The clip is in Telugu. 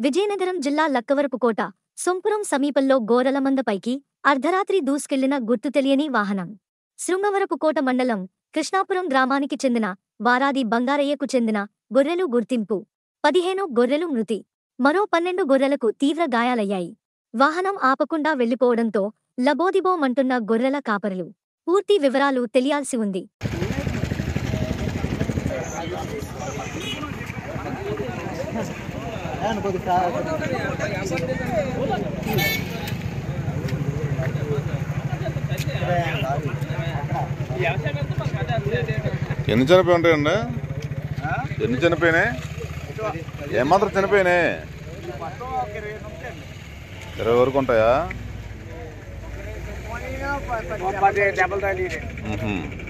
విజయనగరం జిల్లా లక్కవరపుకోట సొంపురం సమీపంలో గోరలమందపైకి అర్ధరాత్రి దూసుకెళ్లిన గుర్తు తెలియని వాహనం శృంగవరపుకోట మండలం కృష్ణాపురం గ్రామానికి చెందిన వారాది బంగారయ్యకు చెందిన గొర్రెలు గుర్తింపు పదిహేను గొర్రెలు మృతి మరో పన్నెండు గొర్రెలకు తీవ్ర గాయాలయ్యాయి వాహనం ఆపకుండా వెళ్లిపోవడంతో లబోదిబోమంటున్న గొర్రెల కాపరులు పూర్తి వివరాలు తెలియాల్సి ఉంది ఎన్ని చనిపోయి ఉంటాయండి ఎన్ని చనిపోయినాయి ఏమాత్రం చనిపోయినాయి ఇరవై వరకు ఉంటాయా పది డబ్బులు తగిలి మ్మ్హ్మ్.